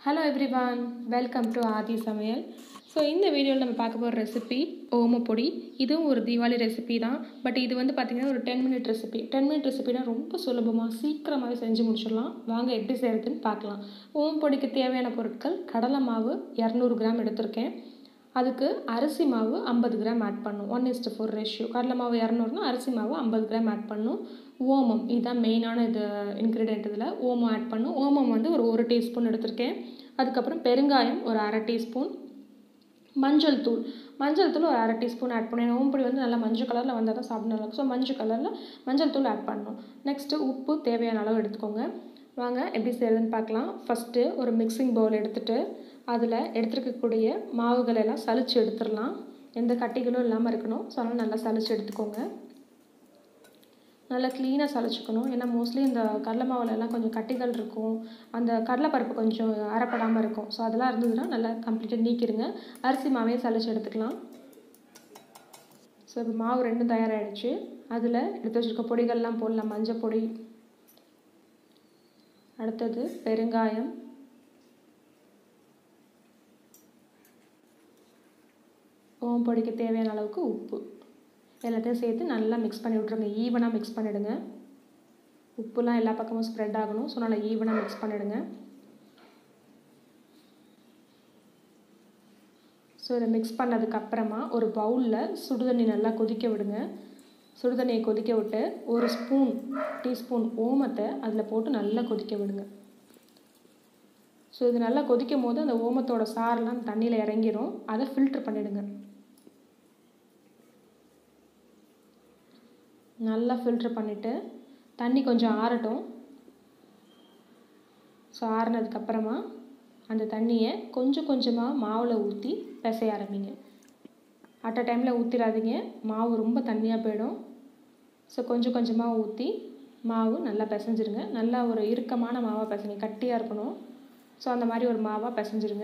hello everyone welcome to Aadhi சமையல் so இந்த வீடியோவில் நம்ம பார்க்க போகிற ரெசிபி ஓமப்பொடி இதுவும் ஒரு தீபாவளி ரெசிபி தான் பட் இது வந்து பார்த்திங்கன்னா ஒரு ten minute recipe ten minute ரெசிபினா ரொம்ப சுலபமாக சீக்கிரமாகவே செஞ்சு முடிச்சிடலாம் வாங்க எப்படி செய்கிறதுன்னு பார்க்கலாம் ஓமப்பொடிக்கு தேவையான பொருட்கள் கடலை மாவு இரநூறு கிராம் எடுத்திருக்கேன் அதுக்கு அரிசி மாவு ஐம்பது கிராம் ஆட் பண்ணும் ஒன் இஸ்ட்டு ஃபோர் ரேஷியோ கடலை மாவு இரநூறுனா அரிசி மாவு ஐம்பது கிராம் ஆட் பண்ணும் ஓமம் இதுதான் மெயினான இது இன்க்ரீடியன்ட் இதில் ஓமம் ஆட் பண்ணும் ஓமம் வந்து ஒரு ஒரு டீஸ்பூன் எடுத்திருக்கேன் அதுக்கப்புறம் பெருங்காயம் ஒரு அரை டீஸ்பூன் மஞ்சள் தூள் மஞ்சள் தூள் ஒரு அரை டீஸ்பூன் ஆட் பண்ணணும் ஓம்பொடி வந்து நல்லா மஞ்சள் கலரில் வந்தால் தான் சாப்பிட நல்லா ஸோ மஞ்சள் கலரில் மஞ்சள் தூள் ஆட் பண்ணணும் நெக்ஸ்ட்டு உப்பு தேவையான அளவு எடுத்துக்கோங்க வாங்க எப்படி செய்கிறதுன்னு பார்க்கலாம் ஃபஸ்ட்டு ஒரு மிக்சிங் பவுல் எடுத்துகிட்டு அதில் எடுத்துருக்கக்கூடிய மாவுகள் எல்லாம் சளிச்சு எடுத்துடலாம் எந்த கட்டிகளும் இல்லாமல் இருக்கணும் ஸோ அதனால் நல்லா சளிச்சு எடுத்துக்கோங்க நல்லா க்ளீனாக சளிச்சுக்கணும் ஏன்னா மோஸ்ட்லி இந்த கடலை மாவுலலாம் கொஞ்சம் கட்டிகள் இருக்கும் அந்த கடலைப்பருப்பு கொஞ்சம் அரைப்படாமல் இருக்கும் ஸோ அதெல்லாம் இருந்ததுன்னா நல்லா கம்ப்ளீட்டாக நீக்கிடுங்க அரிசி மாவே சளிச்சு எடுத்துக்கலாம் ஸோ இப்போ மாவு ரெண்டும் தயாராகிடுச்சு அதில் எடுத்து வச்சுருக்க பொடிகள்லாம் போடலாம் மஞ்சள் பொடி அடுத்தது பெருங்காயம் ஓம் பொடிக்கு தேவையான அளவுக்கு உப்பு எல்லாத்தையும் சேர்த்து நல்லா மிக்ஸ் பண்ணி விட்ருங்க ஈவனாக மிக்ஸ் பண்ணிவிடுங்க உப்புலாம் எல்லா பக்கமும் ஸ்ப்ரெட் ஆகணும் ஸோ நல்லா ஈவனாக மிக்ஸ் பண்ணிவிடுங்க ஸோ இதை மிக்ஸ் பண்ணதுக்கப்புறமா ஒரு பவுலில் சுடுதண்ணி நல்லா கொதிக்க விடுங்க சுடுதண்ணியை கொதிக்க விட்டு ஒரு ஸ்பூன் டீஸ்பூன் ஓமத்தை அதில் போட்டு நல்லா கொதிக்க விடுங்க ஸோ இது நல்லா கொதிக்கும் போது அந்த ஓமத்தோட சாரெலாம் தண்ணியில் இறங்கிடும் அதை ஃபில்ட்ரு பண்ணிவிடுங்க நல்லா ஃபில்ட்ரு பண்ணிவிட்டு தண்ணி கொஞ்சம் ஆறட்டும் ஸோ ஆறுனதுக்கப்புறமா அந்த தண்ணியை கொஞ்சம் கொஞ்சமாக மாவில் ஊற்றி பிசைய ஆரம்பிங்க அட் அ டைமில் ஊற்றிடாதீங்க மாவு ரொம்ப தண்ணியாக போயிடும் ஸோ கொஞ்சம் கொஞ்சமாக ஊற்றி மாவு நல்லா பிசைஞ்சிருங்க நல்லா ஒரு இறுக்கமான மாவாக பிசைங்க கட்டியாக இருக்கணும் ஸோ அந்த மாதிரி ஒரு மாவாக பிசைஞ்சிருங்க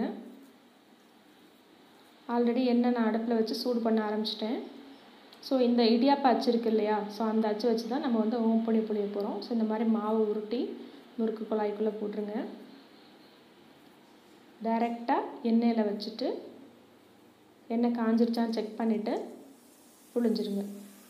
ஆல்ரெடி எண்ணெய் நான் அடுப்பில் வச்சு சூடு பண்ண ஆரம்பிச்சிட்டேன் ஸோ இந்த இடியாப்பா அச்சு இருக்குது இல்லையா ஸோ அந்த அச்சு வச்சு தான் நம்ம வந்து ஓம் பொடி புளிய போகிறோம் ஸோ இந்த மாதிரி மாவு உருட்டி முறுக்கு குழாய்க்குள்ளே போட்டுருங்க டைரெக்டாக எண்ணெயில் வச்சுட்டு எண்ணெய் காஞ்சிருச்சான்னு செக் பண்ணிவிட்டு புழிஞ்சிருங்க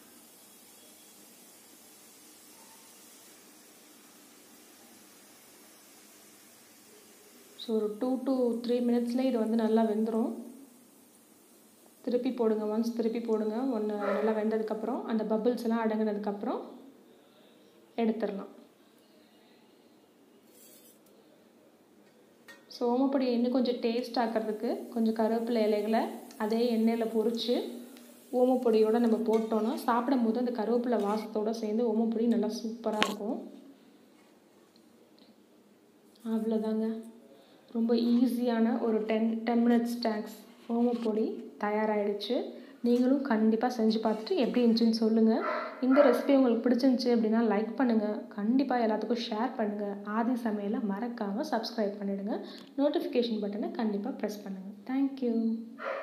ஸோ ஒரு டூ டு த்ரீ மினிட்ஸில் இது வந்து நல்லா வெந்துடும் திருப்பி போடுங்க ஒன்ஸ் திருப்பி போடுங்க ஒன்று நல்லா வெந்ததுக்கப்புறம் அந்த பபிள்ஸ் எல்லாம் அடங்கினதுக்கப்புறம் எடுத்துடலாம் ஸோ ஓமப்பொடி இன்னும் கொஞ்சம் டேஸ்ட் ஆக்கிறதுக்கு கொஞ்சம் கருவேப்பிலை இலைகளை அதே எண்ணெயில் பொரித்து ஓமப்பொடியோடு நம்ம போட்டோன்னா சாப்பிடும் போது அந்த கருவேப்பிலை வாசத்தோடு சேர்ந்து ஓமப்பொடி நல்லா சூப்பராக இருக்கும் அவ்வளோதாங்க ரொம்ப ஈஸியான ஒரு ten ten minutes snacks omapodi தயாராகிடுச்சு நீங்களும் கண்டிப்பாக செஞ்சு பார்த்துட்டு எப்படி இருந்துச்சுன்னு சொல்லுங்கள் இந்த ரெசிபி உங்களுக்கு பிடிச்சிருந்துச்சி அப்படின்னா லைக் பண்ணுங்கள் கண்டிப்பாக எல்லாத்துக்கும் ஷேர் பண்ணுங்கள் ஆதி சமையலை மறக்காமல் சப்ஸ்கிரைப் பண்ணிவிடுங்க நோட்டிஃபிகேஷன் பட்டனை கண்டிப்பாக ப்ரெஸ் பண்ணுங்கள் தேங்க்யூ